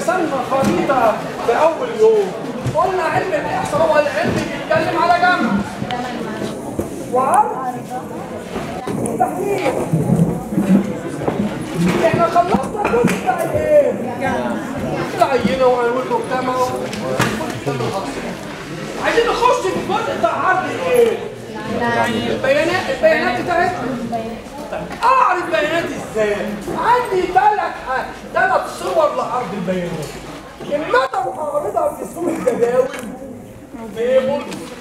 رسمنا خريطة في أول يوم قلنا علم الإحصاء هو العلم بيتكلم على جمع وعرض وتحليل احنا خلصنا الجزء بتاع الايه؟ العينة وعنوان المجتمع عايزين نخش في الجزء بتاع عرض الايه؟ البيانات البيانات بتاعتنا اعرض بيانات ازاي عندي ثلاث ثلاث صور لعرض البيانات اما اعرضها في صوره جداول تيبل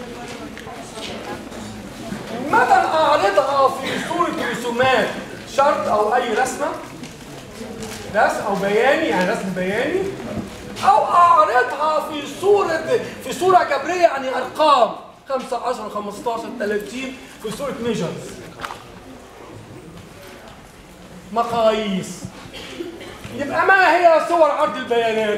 متى اعرضها في صوره رسومات شرط او اي رسمه رسم او بياني يعني رسم بياني او اعرضها في صوره في صوره جبريه يعني ارقام 5 10 15 30 في صوره ميجرز مقاييس يبقى ما هي صور عرض البيانات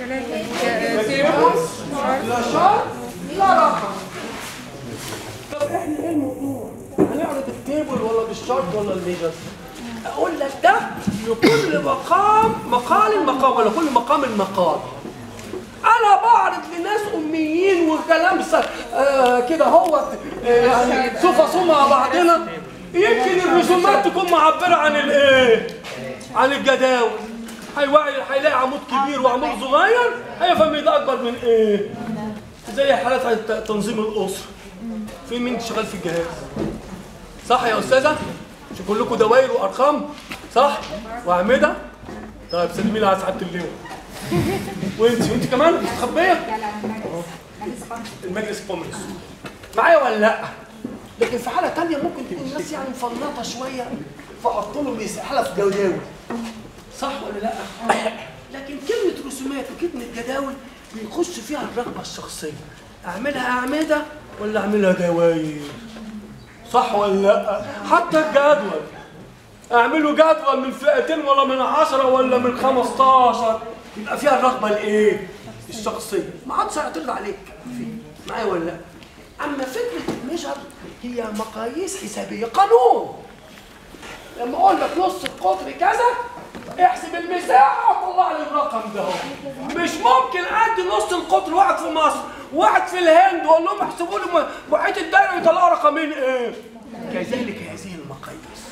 تيبلز لا شرط لا رقم طب احنا ايه الموضوع هنعرض التيبل ولا بالشرط ولا الميجرز اقول لك ده لكل مقام مقال مقام ولا كل مقام المقال انا بعرض لناس اميين وكلام آه كده هو آه يعني سوف صوم مع بعضنا يمكن الرسومات تكون معبره عن الايه عن الجداول هيلاقي هيلاقي عمود كبير وعمود صغير هيفهم ده اكبر من ايه زي حالات تنظيم الاسره في مين شغال في الجهاز صح يا استاذه مش كلكم دواير وارقام صح واعمده طيب سلمي لي على سعاده اللواء وانت وانت كمان مستخبيه المجلس القومي معايا ولا لا لكن في حاله ثانيه ممكن تكون الناس يعني مفنطه شويه فقط لهم حاله في جداول صح ولا لا لكن كلمه رسومات وكلمه جداول بيخش فيها الرغبه الشخصيه اعملها اعمده ولا اعملها دواير صح ولا لا حتى الجدول اعملوا جدول من فئتين ولا من عشرة ولا من 15 يبقى فيها الرغبه الايه الشخصيه ما حدش هيعترض عليك معايا ولا لا اما فكره الميجر هي مقاييس حسابيه قانون لما اقول لك نص القطر كذا احسب المساحه وطلع لي الرقم ده مش ممكن ادي نص القطر واحد في مصر واحد في الهند واقول لهم احسبوا لي محيط الدايره يطلعوا رقمين ايه كذلك هذه المقاييس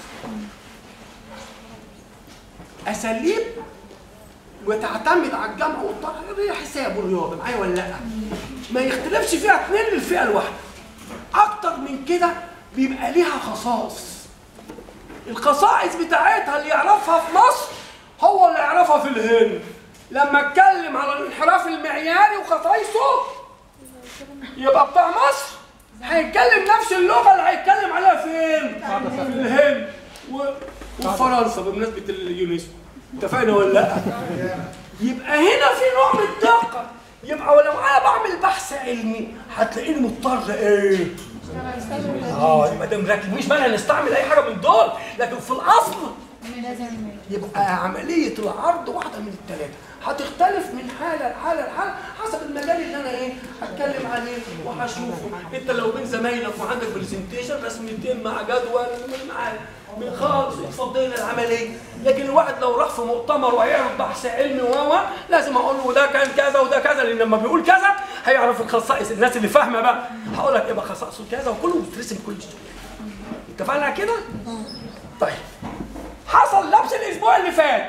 اساليب وتعتمد على الجمع والطرح هي حساب والرياضه معايا ولا لا ما يختلفش فيها اثنين للفئه الواحده اكتر من كده بيبقى ليها خصائص الخصائص بتاعتها اللي يعرفها في مصر هو اللي يعرفها في الهند لما اتكلم على الانحراف المعياري وخصائصه يبقى بتاع مصر هيتكلم نفس اللغه اللي هيتكلم عليها فين؟ في الهند و... وفرنسا بمناسبه اليونسكو اتفقنا ولا لا؟ يبقى هنا في نوع من الدقه يبقى ولو انا بعمل بحث علمي هتلاقيني مضطر ايه؟ اه يبقى ده مركز مش معنى نستعمل اي حاجه من دول لكن في الاصل يبقى عمليه العرض واحده من الثلاثه هتختلف من حاله لحاله لحاله حسب المجال اللي انا ايه هتكلم عليه وهشوفه انت لو بين زمايلك وعندك برزنتيشن رسمتين مع جدول مع من خالص اتفضلنا العمليه لكن الواحد لو راح في مؤتمر وهيعرض بحث علمي وهو لازم اقول له ده كان كذا وده كذا لان لما بيقول كذا هيعرف الخصائص الناس اللي فاهمه بقى هقول لك يبقى خصائصه كذا وكله بيترسم كل شيء اتفقنا على كده؟ طيب حصل لبس الاسبوع اللي فات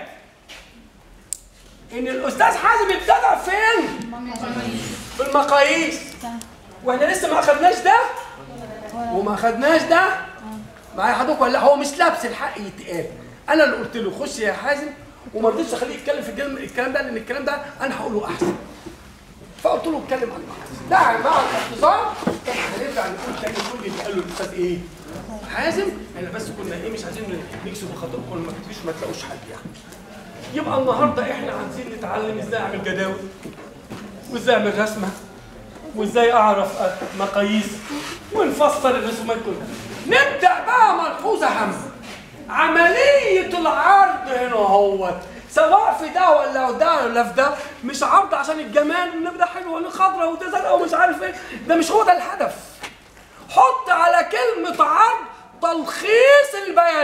ان الاستاذ حازم ابتدع فين؟ في المقاييس واحنا لسه ما اخدناش ده وما اخدناش ده معايا حضرتك ولا هو مش لابس الحق يتقال انا اللي قلت له خش يا حازم وما رضيتش اخليه يتكلم في الكلام ده لان الكلام ده انا هقوله احسن فقلت له اتكلم عن المقاييس ده مع الاختصار هنرجع نقول تاني كل اللي قاله الاستاذ ايه حازم احنا بس كنا ايه مش عايزين نكسب بخاطركم ما تجيش ما تلاقوش حد يعني يبقى النهارده احنا عايزين نتعلم ازاي اعمل جداول وازاي اعمل رسمه وازاي اعرف مقاييس ونفسر الرسومات كلها نبدا بقى ملحوظه هامه عمليه العرض هنا هو سواء في ده ولا ده ولا في ده مش عرض عشان الجمال ان ده حلو ولا خضرا وده زرقاء ومش عارف ايه ده مش هو ده الهدف حط على كلمه عرض تلخيص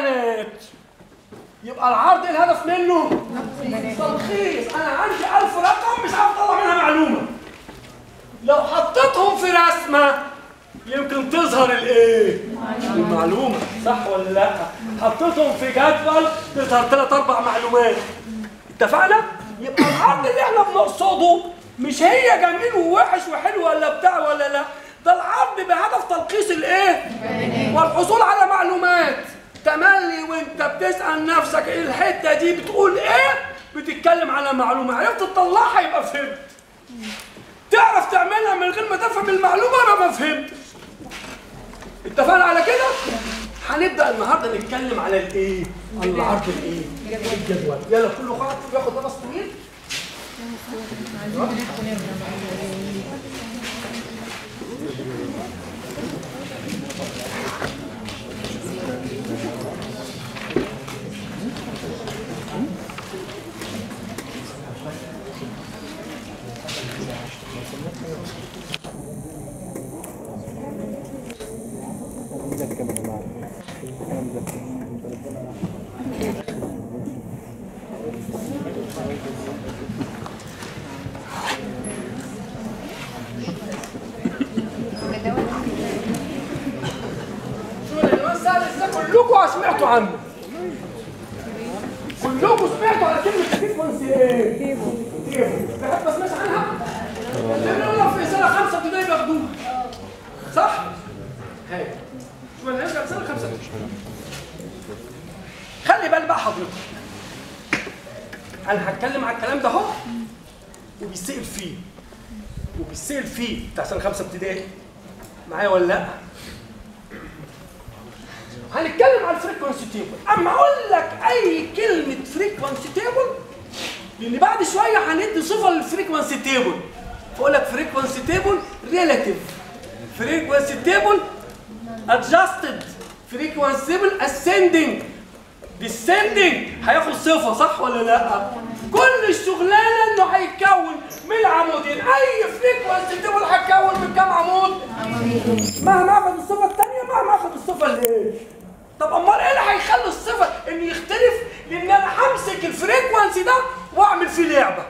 يبقى العرض ايه الهدف منه؟ تلخيص انا عندي 1000 رقم الرسمه يمكن تظهر الايه المعلومه صح ولا لا حطيتهم في جدول تظهر ثلاث اربع معلومات اتفقنا يبقى العرض اللي احنا بنقصده مش هي جميل ووحش وحلو ولا بتاع ولا لا ده العرض بهدف تلخيص الايه والحصول على معلومات تملي وانت بتسال نفسك إيه الحته دي بتقول ايه بتتكلم على معلومه عرفت تطلعها يبقى فهمت تعرف تعملها من غير ما تفهم المعلومه يبقى ما فهمتش اتفقنا على كده هنبدا النهارده نتكلم على الايه على العرض الايه الجدول يلا كله خلاص ياخد نفس طويل شو العنوان سهل ازاي كلكم سمعتوا عنه كلكم سمعتوا على كلمه سيكونس ايه؟ تيبل بحب ما اسمعش عنها؟ اللي بنقولها في سنه خمسه ابتدائي بياخدوها صح؟ هاي شو هنرجع سنه خمسه ابتدائي خلي بالك بقى حضرتك انا هتكلم على الكلام ده اهو وبيسال فيه وبيسال فيه بتاع سنه خمسه ابتدائي معايا ولا لا؟ هنتكلم على الفريكونسي تيبل اما اقول لك اي كلمه فريكونسي تيبل لان بعد شويه هندي صفه للفريكونسي تيبل فاقول لك فريكونسي تيبل ريلاتيف فريكونسي تيبل ادجستد فريكونسي تيبل اسcending descending هياخد صفه صح ولا لا كل الشغلانه انه هيتكون من عمودين اي فريكونسي تيبل هيتكون من كام عمود مهما اخد الصفه الثانيه مهما اخد الصفه اللي ايه طب امال ايه اللي هيخلي الصفه ان يختلف لان انا همسك الفريكونسي ده واعمل فيه لعبه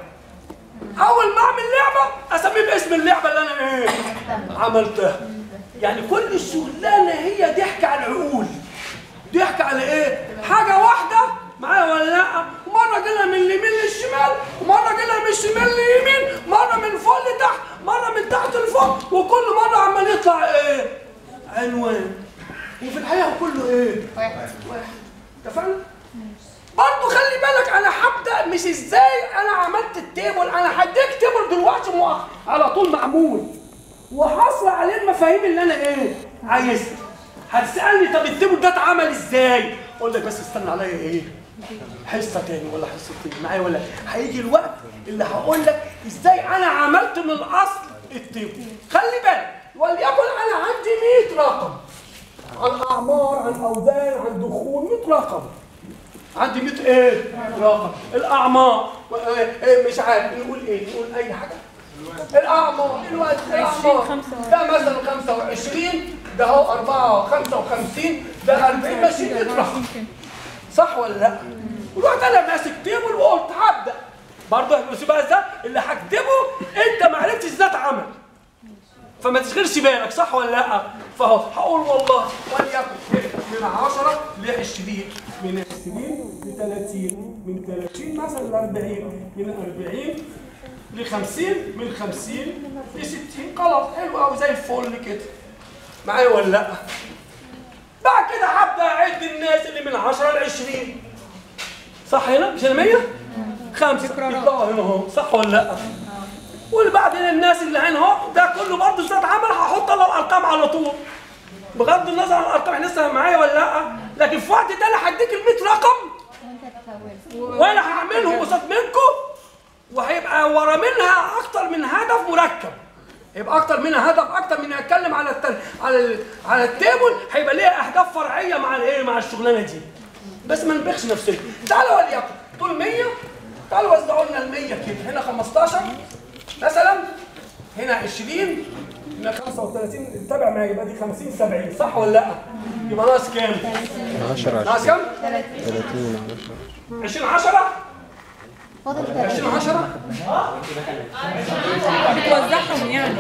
اول ما اعمل لعبه اسميه باسم اللعبه اللي انا ايه عملتها يعني كل الشغلانه هي ضحك على العقول ضحك على ايه حاجه واحده معايا ولا لا مره جينا من اليمين للشمال ومره جينا من الشمال لليمين مره من فوق لتحت مره من تحت لفوق وكل مره عمال يطلع ايه عنوان وفي الحقيقه كله ايه واحد واحد اتفقنا برضه خلي بالك انا هبدا مش ازاي انا عملت التيبل انا هديك تيبل دلوقتي مؤخر على طول معمول وحصل عليه المفاهيم اللي انا ايه عايزها هتسالني طب التيبل ده اتعمل ازاي اقول لك بس استنى عليا ايه حصه تاني ولا حصتين معايا ولا هيجي الوقت اللي هقول لك ازاي انا عملت من الاصل التيبل خلي بالك وليكن انا عندي 100 رقم عن اعمار عن اوزان عن دخول 100 رقم عندي 100 ايه رقم الاعمار و- إيه إيه مش عارف نقول ايه نقول اي حاجه الاعمار الوقت الاعمار ده مثلا 25 ده هو 4 55 ده 40 ماشي 100 رقم صح ولا لا ورحت انا ماسك تيبل وقلت هبدا برضه بس بقى ده اللي هكتبه انت ما عرفتش ازاي اتعمل فما تشغلش بالك صح ولا لا فهو هقول والله وليكن من 10 ل 20 من 20 ل 30 من 30 مثلا ل 40 من 40 ل 50 من 50 ل 60 خلاص حلو قوي زي الفل كده معايا ولا لا بعد كده هبدا اعد الناس اللي من 10 ل 20 صح هنا مش هنا 100 خمسه يطلعوا هنا اهو صح ولا لا واللي بعدين الناس اللي هنا اهو ده كله برضه ازاي اتعمل هحط انا الارقام على طول بغض النظر عن الارقام احنا لسه معايا ولا لا لكن في وقت ده انا هديك ال 100 رقم وانا هعملهم قصاد منكم وهيبقى ورا منها اكتر من هدف مركب هيبقى اكتر منها هدف اكتر من اتكلم على التل... على ال... على التيبل هيبقى ليها اهداف فرعيه مع الايه مع الشغلانه دي بس ما نبخش نفسنا تعالوا وليكن طول 100 تعالوا وزعوا لنا ال 100 كده هنا 15 مثلا هنا 20 هنا 35 تابع معايا يبقى دي 50 70 صح ولا لا؟ يبقى ناقص كام؟ 10 ناقص كام؟ 30 20 10 فاضل 20 10 بتوزعهم يعني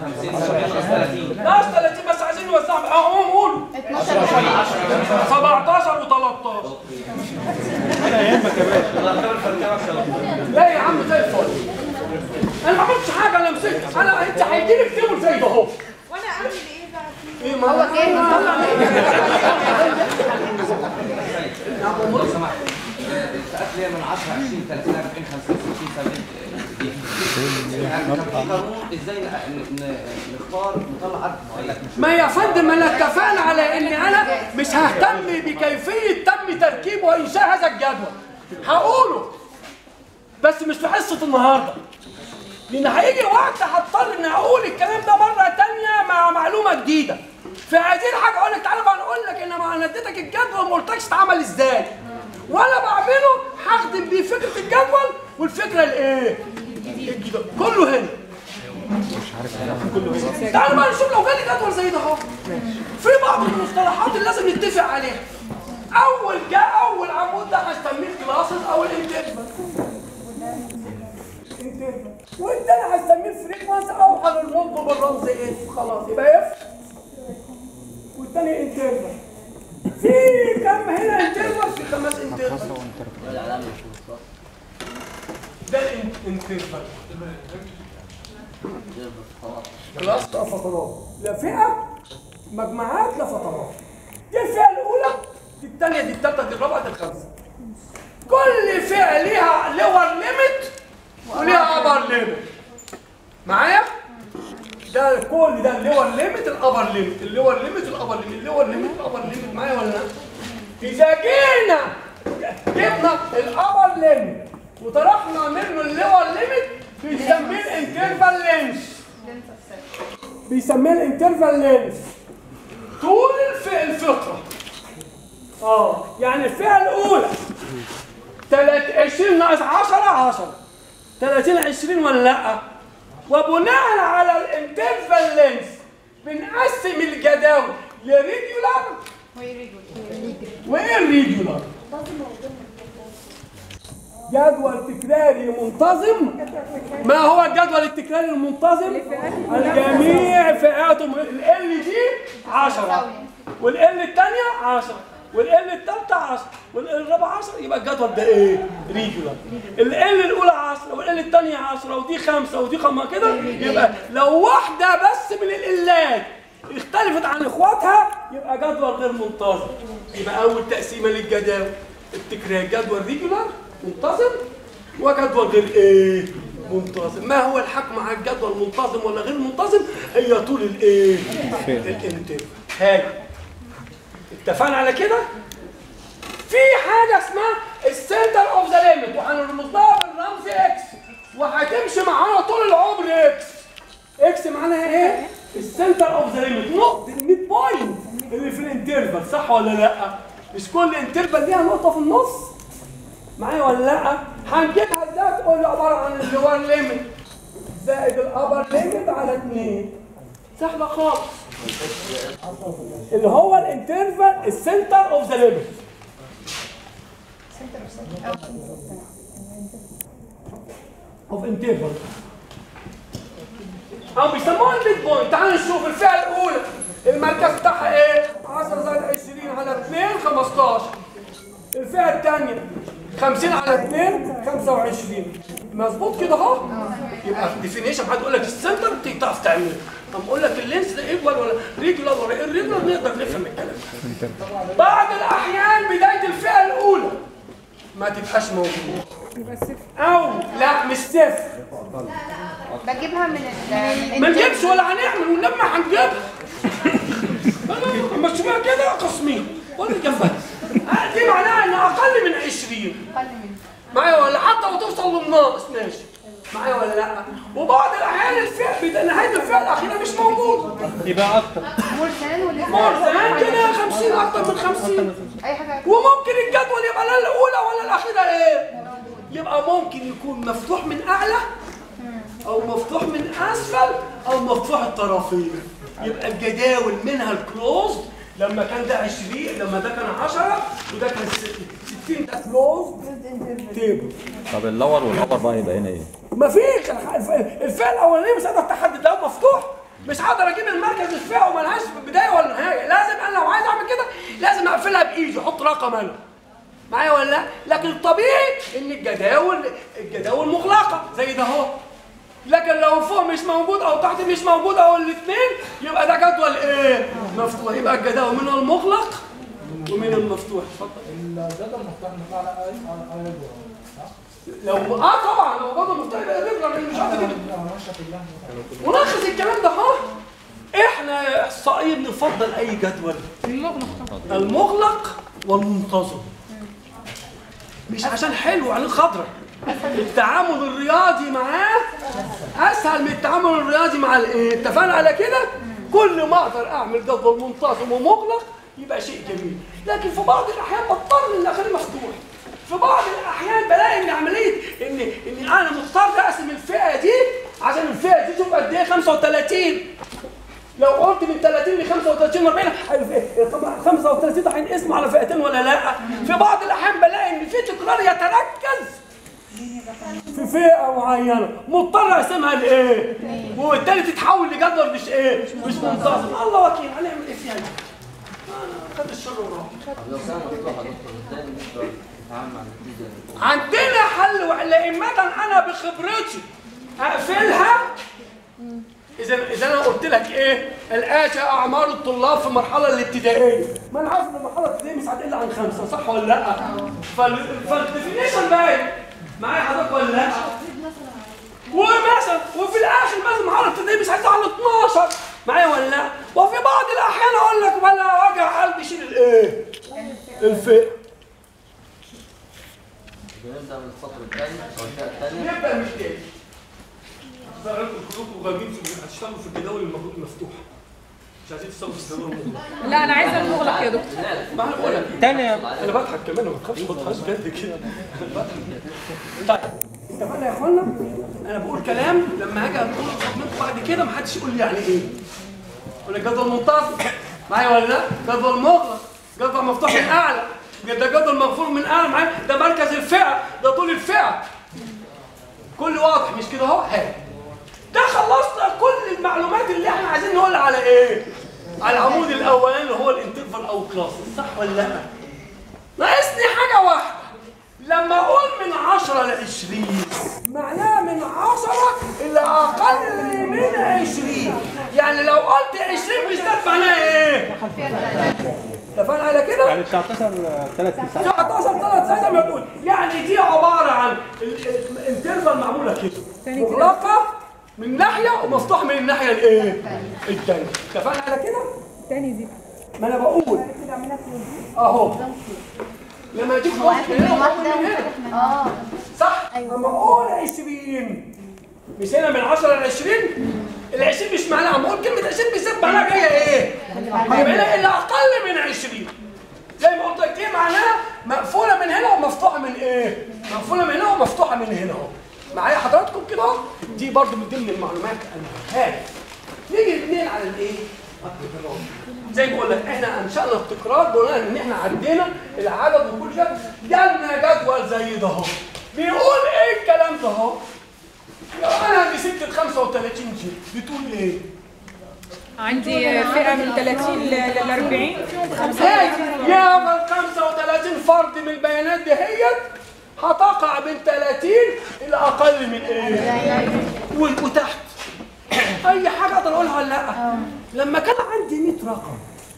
ناقص 30 بس عايزين نوزعهم اهو قولوا 12 17 و13 لا يا عم زي الفل انا ما عملتش حاجه انا مسكت انا انت هيجي لك تيبل زي ده اهو وانا اعمل ايه بقى ايه ما هو جاهز طلع لو سمحت الفئات اللي هي من 10 20 30 40 50 60 70 يعني كان في قانون ازاي ن- ن- نختار نطلع عدد معين ما يا فندم انا اتفقنا على ان انا مش ههتم بكيفيه تم تركيب وانشاء هذا الجدول هقوله بس مش في حصه النهارده لان هيجي وقت هضطر ان اقول الكلام ده مره تانية مع معلومه جديده في هذه الحاجه اقول لك تعالى بقى نقول لك ان ما انا اديتك الجدول وما قلتلكش اتعمل ازاي وانا بعمله هخدم بيه فكره الجدول والفكره الايه؟ الجديده كله هنا تعالوا بقى نشوف لو جالي جدول زي ده اهو في بعض المصطلحات اللي لازم نتفق عليها اول جاء اول عمود ده هسميه كلاسز او الانترفال والتاني هسميه فريكونس او هنربطه بالرمز اف خلاص يبقى اف والتاني انترفال في كم هنا انترفال في خمس انترفال ده الانترفال خلاص لا فترات لا فئه مجموعات لا فترات دي الفئه الاولى دي الثانيه دي الثالثه دي الرابعه دي الخامسه كل فئه ليها لور ليميت وليها ابر ليميت معايا ده كل ده اللور ليميت الابر ليميت اللور ليميت الابر ليميت اللور ليميت الابر ليميت معايا ولا لا اذا جينا جبنا الابر ليميت وطرحنا منه اللور ليميت بنسميه الانترفال لينس بيسميه الانترفال لينس طول الف... الفقره اه يعني الفئه الاولى 20 ناقص 10 10 30 20 ولا لا وبناء على الانترفال لينس بنقسم الجداول لريجولار والريجولار جدول تكراري منتظم ما هو الجدول التكراري المنتظم الجميع فئاتهم ال دي 10 والال الثانيه 10 والال الثالثه 10 والال الرابعه 10 يبقى الجدول ده ايه؟ ريجولار ال الاولى 10 والال الثانيه 10 ودي 5 ودي 5 كده يبقى لو واحده بس من الالات اختلفت عن اخواتها يبقى جدول غير منتظم يبقى اول تقسيمه للجداول التكرار جدول ريجولار منتظم وجدول غير ايه منتظم ما هو الحكم على الجدول منتظم ولا غير منتظم هي طول الايه الانترفال هاي اتفقنا على كده في حاجه اسمها السنتر اوف ذا ليميت وهنرمز لها بالرمز اكس وهتمشي معانا طول العمر اكس اكس معناها ايه السنتر اوف ذا ليميت نقطه الميد بوينت اللي في الانترفال صح ولا لا مش كل انترفال ليها نقطه في النص معايا ولا لا هنجيبها ازاي تقول لي عباره عن اللور ليميت زائد الابر ليميت على 2 سهله خالص اللي هو الانترفال السنتر اوف ذا ليميت اوف انترفال او بيسموها الميد بوينت تعالوا نشوف الفئه الاولى المركز بتاعها ايه 10 زائد 20 على 2 15 الفئه الثانيه 50 على 2 25 مظبوط كده اهو يبقى الديفينيشن هتقول لك السنتر تيجي تعرف تعمله طب اقول لك اللينس ده ايكوال ولا ريجولار ولا ايه ريجولار نقدر نفهم الكلام ده بعض الاحيان بدايه الفئه الاولى ما تبقاش موجوده او لا مش صفر بجيبها من ال ما نجيبش ولا هنعمل والنبي ما هنجيبها اما تشوفها كده قسمين ولا جنبها آه، دي معناها ان اقل من 20 اقل من معايا ولا حتى لو توصل للناقص ماشي معايا ولا لا وبعض الاحيان الفئه بدا- نهايه الفئه الاخيره مش موجوده يبقى اكتر مرسان واللي زمان كده 50 اكتر من 50 اي حاجه وممكن الجدول يبقى لا الاولى ولا الاخيره ايه يبقى ممكن يكون مفتوح من اعلى او مفتوح من اسفل او مفتوح الطرفين يبقى الجداول منها الكلوز لما كان ده 20 لما ده كان 10 وده كان 60 ده كلوز تيبل طب اللور والابر بقى يبقى هنا ايه؟ مفيش الف- الفئه الاولانيه مش هقدر تحدد لو مفتوح مش هقدر اجيب المركز الفئه وملهاش بدايه ولا نهايه لازم انا لو عايز اعمل كده لازم اقفلها بايدي احط رقم انا معايا ولا لا لكن الطبيعي ان الجداول الجداول مغلقه زي ده اهو لكن لو فوق مش موجود او تحت مش موجود او الاثنين يبقى ده جدول ايه مفتوح يبقى الجداول من المغلق ومن المفتوح اتفضل الجدول مفتوح من على اي على اي جدول صح؟ لو اه طبعا لو جدول مفتوح يبقى نقرا من مش عارف كده لا ماشيه كلها ملخص الكلام ده اهو احنا يا احصائيين نفضل اي جدول المغلق والمنتظم مش عشان حلو عن الخضرة التعامل الرياضي معاه اسهل من التعامل الرياضي مع الايه اتفقنا على كده كل ما اقدر اعمل جدول منتظم ومغلق يبقى شيء جميل لكن في بعض الاحيان بضطر ان اخليه مفتوح في بعض الاحيان بلاقي ان عمليه ان ان انا مضطر اقسم الفئه دي عشان الفئه دي تبقى قد ايه 35 لو قلت من 30 ل 35 40 هيبقى- طبعا 35 ده هينقسموا على فئتين ولا لا؟ في بعض الاحيان بلاقي ان في تكرار يتركز في فئه معينه مضطر اقسمها لايه؟ وبالتالي تتحول لجدول مش ايه؟ مش منتظم الله وكيل هنعمل ايه فيها دي؟ أنا خد الشر وراح طب لو كان مفتوح يا دكتور ازاي نقدر نتعامل مع النتيجه اللي فوق؟ عندنا حل ولا إما انا بخبرتي اقفلها اذا اذا انا قلت لك ايه الاتي اعمار الطلاب في المرحله الابتدائيه ما انا عارف ان المرحله الابتدائيه مش هتقل عن خمسه صح ولا لا فال- فالديفينيشن باين معايا حضرتك ولا لا ومثلا وفي الاخر مثلا المرحله الابتدائيه مش هتقل عن 12 معايا ولا لا وفي بعض الاحيان اقول لك ولا وجع قلبي شيل الايه الفئه بنبدا من السطر الثاني او الفئه الثانيه نبدا من تاني بقى انتوا كلكم غايبين في هتشتغلوا في الجداول المفروض مفتوحه مش عايزين تشتغلوا في الجداول المغلق لا انا عايزه المغلق يا دكتور ما انا بقول لك تاني انا بضحك كمان ما تخافش ما تخافش جد كده أنا بضحك. طيب اتفقنا يا اخوانا انا بقول كلام لما هاجي اقول منكم بعد كده ما حدش يقول لي يعني ايه ولا جدول منتظم معايا ولا لا جدول مغلق جدول مفتوح من اعلى ده جدول مقفول من اعلى معايا ده مركز الفئه ده طول الفئه كل واضح مش كده اهو هاي ده خلصنا كل المعلومات اللي احنا عايزين نقول على ايه على العمود الاولاني اللي هو الانترفال او كلاس صح ولا لا ناقصني حاجه واحده لما اقول من 10 ل 20 معناها من 10 الى اقل من 20 يعني لو قلت 20 بالذات معناها ايه اتفقنا على كده يعني 19 3 9 19 3 ساعات زي ما تقول يعني دي عباره عن ال- ال- الانترفال معموله كده مغلقه من ناحيه ومفتوحه من الناحيه الايه؟ الثانيه اتفقنا على كده؟ تاني دي ما انا بقول اهو لما تيجي تقول من هنا وتقول من هنا اه صح؟ لما اقول 20 مش هنا من 10 ل 20 ال 20 مش معناها لما اقول كلمه 20 بالذات معناها جايه ايه؟ يبقى هنا اللي اقل من 20 زي ما قلت لك ايه معناها مقفوله من هنا ومفتوحه من ايه؟ مقفوله من هنا ومفتوحه من هنا اهو معايا حضراتكم كده اهو دي برضو من ضمن المعلومات المهمه نيجي الاثنين على الايه؟ التكرار زي ما بقول لك احنا انشانا التكرار بناء ان احنا عدينا العدد وكل شيء جالنا جدول زي ده اهو بيقول ايه الكلام ده اهو؟ انا دي ستة 35 جي بتقول ايه؟ عندي فئه من 30 ل 40 فيهم خمسه يا 35 فرد من البيانات دهيت هتقع من 30 الى اقل من ايه؟ و- وتحت اي حاجه اقدر اقولها ولا لا؟ لما كان عندي 100 رقم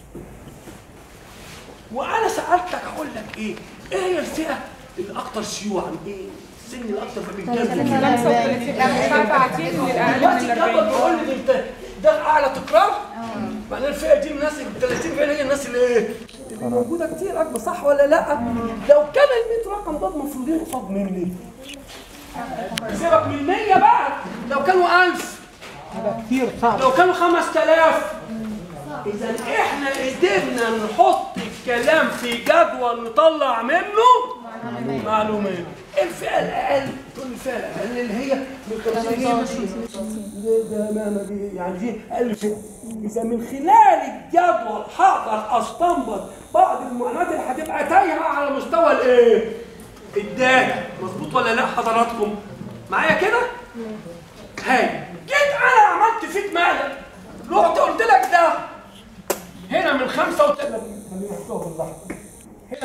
وانا سالتك هقول لك ايه؟ ايه هي الفئه الاكثر شيوعا؟ ايه؟ السن الاكثر في الرجال 35 مش عارفه اعطيني للاقل دلوقتي من الجدول 40 بيقول لي انت ده اعلى تكرار معناها الفئه دي الناس ال 30 فئه هي الناس اللي ايه؟ اللي موجوده كتير اكبر صح ولا لا؟ لو كان ال 100 رقم دول مفروضين قصاد مني سيبك من 100 بقى لو كانوا 1000 كتير صعب لو كانوا 5000 اذا احنا قدرنا نحط الكلام في جدول نطلع منه معلومات الفئه الاقل تقول الفئه الاقل اللي هي من 50 هي ماشيه ده ده ما ما بي- يعني دي اقل فئه اذا من خلال الجدول هقدر استنبط بعض المعلومات اللي هتبقى تايهه على مستوى الايه؟ الداتا مظبوط ولا لا حضراتكم معايا كده هاي جيت انا عملت فيك مقلب رحت قلت لك ده هنا من 35 خلينا نحطها باللحظه هنا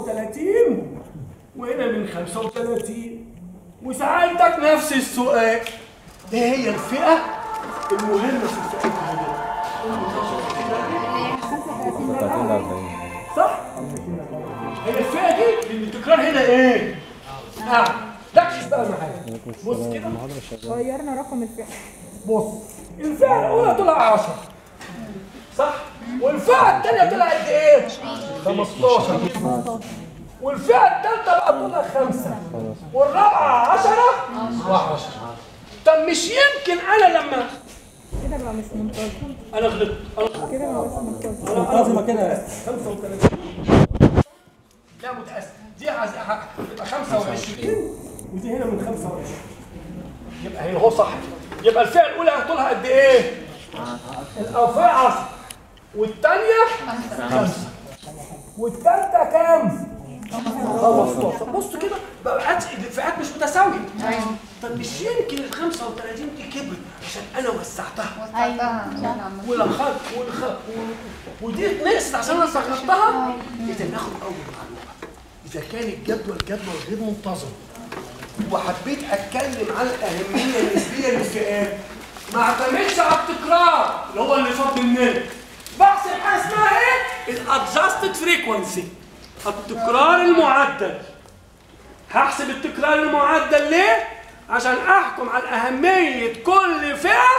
35 وهنا من 35 وسألتك نفس السؤال ايه هي الفئة المهمة في الفئات دي؟ 30 ل 40 صح؟ هي الفئة دي اللي التكرار هنا ايه؟ اه ركز بقى معايا بص كده غيرنا رقم الفئة بص الفئة الأولى طلع 10 صح؟ والفئة الثانية طلعت قد إيه؟ 15 والفئة الثالثة بقى طلع 5 والرابعة 10 و10 طب مش يمكن أنا لما كده بقى مش منتظم أنا غلطت أنا غلطت كده بقى مش منتظم منتظمة كده 35 لا متأسف دي عايز يبقى 25 ودي هنا من 25 يبقى هنا هو صح يبقى الفئة الأولى طولها قد إيه؟ الفئة 10 والثانية 5 والثالثة كام؟ 15 بصوا كده بقى الفئات مش متساوية طب مش يمكن ال 35 دي كبرت عشان أنا وسعتها ايوه والخط والخط ودي نقصت عشان انا صغرتها اذا ناخد اول معلومه اذا كان الجدول جدول غير منتظم وحبيت اتكلم عن الاهميه النسبيه للفئات ما اعتمدش على التكرار اللي هو اللي فات مننا بحسب حاجه اسمها ايه؟ الادجستد فريكونسي التكرار المعدل هحسب التكرار المعدل ليه؟ عشان احكم على اهميه كل فئه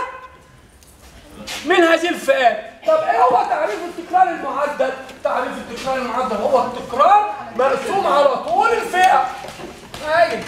من هذه الفئات طب ايه هو تعريف التكرار المعدل تعريف التكرار المعدل هو التكرار مقسوم على طول الفئه ايوه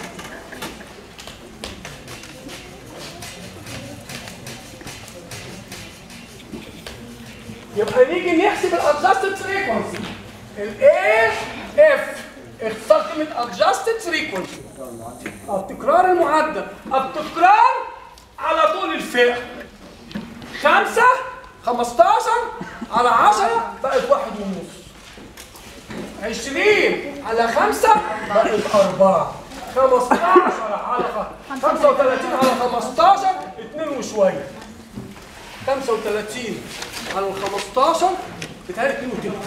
يبقى نيجي نحسب الادجستد فريكونسي الاي اف اختصار كلمه adjusted فريكونسي التكرار المعدل التكرار على طول الفئه خمسة خمستاشر على عشرة بقت واحد ونص عشرين على خمسة بقت أربعة خمستاشر على خ- خمسة وتلاتين على خمستاشر اتنين وشوية خمسة وتلاتين على الخمستاشر بتهيألي اتنين وتلت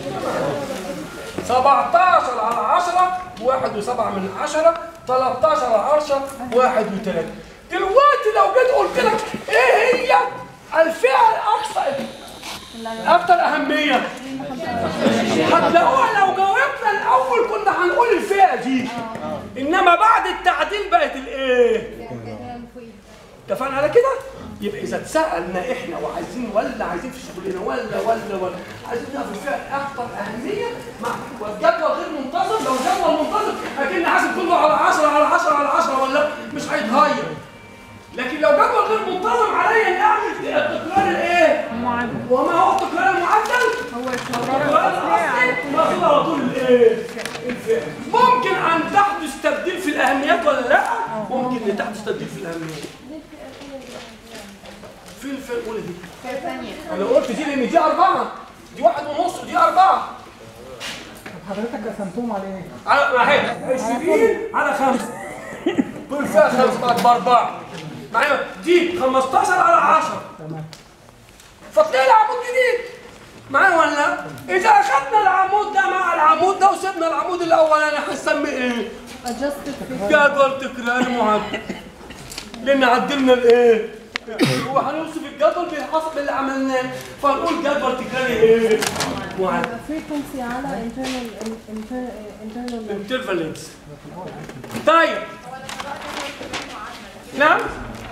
17 على 10 واحد وسبعة من عشرة 13 على 10 واحد وثلاثة دلوقتي لو جيت قلت لك ايه هي الفئة الأكثر أكثر أهمية هتلاقوها لو جاوبنا الأول كنا هنقول الفئة دي إنما بعد التعديل بقت الإيه؟ اتفقنا على كده؟ يبقى إذا اتسألنا إحنا وعايزين ولا عايزين في شغلنا ولا ولا ولا عايزين نعرف الفئة أكثر أهمية مع والجدول غير منتظم لو جدول منتظم أكن حاسب كله على 10 على 10 على 10 ولا مش هيتغير لكن لو جدول غير منتظم عليا نعمل التكرار الإيه؟ المعدل وما هو التكرار المعدل؟ هو التكرار التكرار الأصلي على الأصلي ماخد على طول الإيه؟ الفئة ممكن أن تحدث تبديل في الأهميات ولا لا؟ ممكن أن تحدث تبديل في الأهميات فين الفئة الأولى دي؟ ثانية أنا قلت دي لأن دي أربعة دي واحد ونص ودي أربعة حضرتك قسمتهم على ايه؟ على واحد 20 على خمسة كل فئة خمسة بقت بأربعة معايا دي 15 على 10 فتلاقي لي عمود جديد معايا ولا لا؟ إذا أخدنا العمود ده مع العمود ده وسيبنا العمود الأولاني هنسميه إيه؟ جدول تكرار معدل لأن عدلنا الإيه؟ هو هنوصف الجدول بحسب اللي عملناه فنقول جدول تكراري إيه؟ معدل frequency على internal inter- internal انترفالنس طيب نعم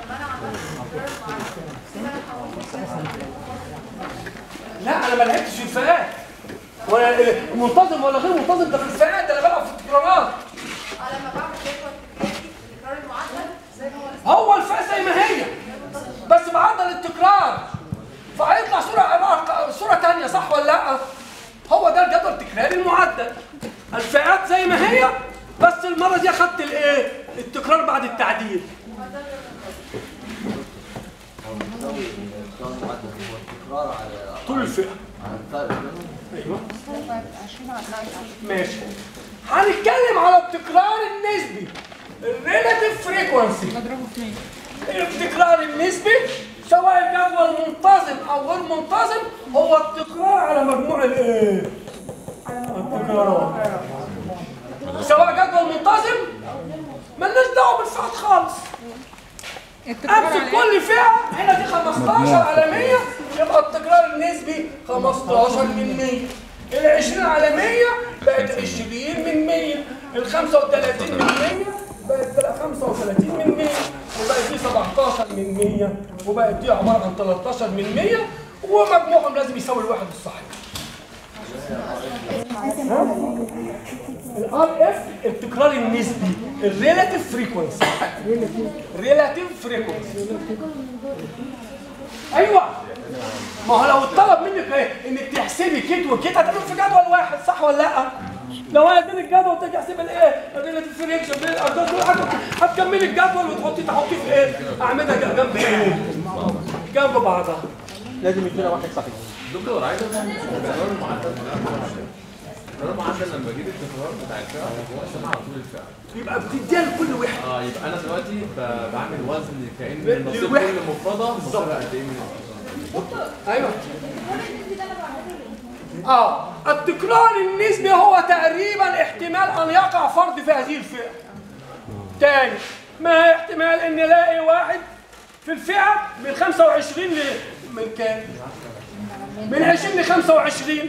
لا انا ما لعبتش في الفئات ولا منتظم ولا غير منتظم ده في الفئات ده انا بلعب في التكرارات لما بعمل جدول التكرار المعدل زي ما هو هو الفئه زي ما هي بس بعدل التكرار فهيطلع صوره صوره ثانيه صح ولا لا هو ده الجدول التكراري المعدل الفئات زي ما هي بس المره دي اخدت الايه التكرار بعد التعديل المعدل هو التكرار على طول الفئه على الفرق بينهم ايوه 20 على 110 ماشي هنتكلم على التكرار النسبي الريلاتيف فريكونسي مضروبه في مين؟ التكرار النسبي سواء الجدول منتظم او غير منتظم هو التكرار على مجموع الايه؟ التكرارات سواء جدول منتظم ملناش دعوه بالفئات خالص التكرار امسك على كل فئه هنا دي 15 على 100 يبقى التكرار النسبي 15 من 100 ال 20 على 100 بقت 20 من 100 ال 35 من 100 بقت 35 من 100 وبقت دي 17 من 100 وبقت دي عباره عن 13 من 100 ومجموعهم لازم يساوي الواحد الصحيح الار اف التكرار النسبي الريلاتيف فريكونسي ريلاتيف فريكونسي ايوه ما هو لو اتطلب منك ايه انك تحسبي كيت وكيت هتعمل في جدول واحد صح ولا لا؟ لو انا اديتك الجدول تيجي تحسب الايه؟ الريلاتيف فريكشن هتكملي الجدول وتحطي تحطيه في ايه؟ اعملها جنب ايه؟ جنب بعضها لازم يدينا واحد صحيح دكتور عايز افهم تكرار المعدل تكرار المعدل لما بجيب التكرار بتاع الفئه هو قسم على طول الفئه يبقى بتديها لكل واحد اه يبقى انا دلوقتي ب- بعمل وزن كان ب- نصيب للواحد. كل مفرده مفرده قد ايه من ايوه اه التكرار النسبي هو تقريبا احتمال ان يقع فرد في هذه الفئه تاني ما هي احتمال ان الاقي واحد في الفئه من 25 ل من كام من 20 ل 25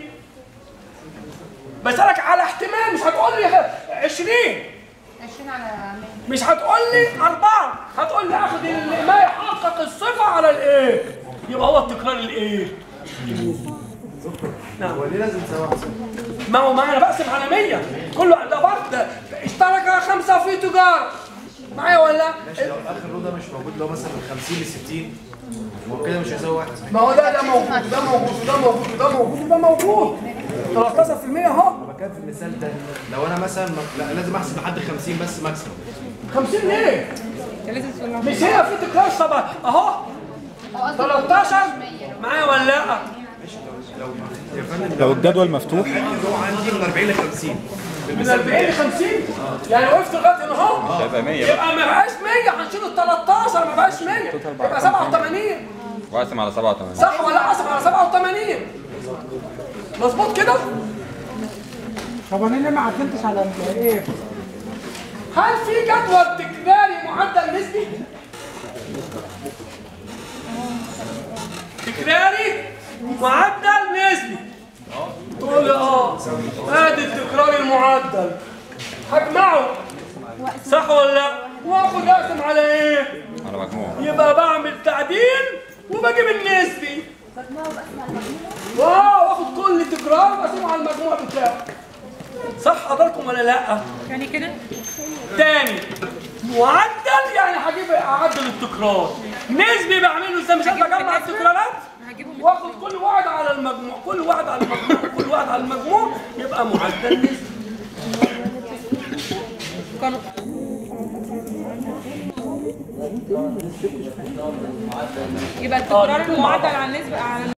بسألك على احتمال مش هتقول لي 20 20 على 100 مش هتقول لي أربعة هتقول لي آخد ال- ما يحقق الصفة على الإيه يبقى هو التكرار الإيه نعم هو ليه لازم سواء ما هو ما أنا بقسم على 100 كله ده برضه ده اشترك خمسة في تجارة معايا ولا ماشي لو اخر رو ده مش موجود لو مثلا من 50 ل 60 ما هو كده مش هيساوي واحد ما هو ده ده موجود وده موجود وده موجود وده موجود وده موجود 13% اهو كان في المثال ده لو انا مثلا م- لا لازم احسب لحد 50 بس ماكسيموم 50 ليه؟ انت لازم تقول لهم مش هي في تكرار سبعة اهو 13 معايا ولا لا؟ يا فندم لو الجدول مفتوح الرو عندي من 40 ل 50 من 40 ل 50 يعني وقفت لغايه هنا اهو هيبقى 100 يبقى ما بقاش 100 هنشيل ال 13 ما بقاش 100 يبقى 87 واقسم على 87 صح ولا لا؟ اقسم على 87 مظبوط كده؟ طب انا ليه ما عدلتش على ايه؟ هل في جدول تكراري معدل نسبي؟ تكراري معدل نسبي تقول لي اه ادي التكرار المعدل هجمعه صح ولا لا؟ واخد اقسم على ايه؟ على مجموع يبقى بعمل تعديل وبجيب النسبي واو واخد كل تكرار واقسمه على المجموع بتاعه صح حضراتكم ولا لا؟ يعني كده تاني معدل يعني هجيب اعدل التكرار نسبي بعمله ازاي مش عارف اجمع التكرارات هجيبهم واخد كل واحد على المجموع كل واحد على المجموع كل واحد على المجموع يبقى معدل نسبي كانوا يبقى التكرار المعدل على النسبة على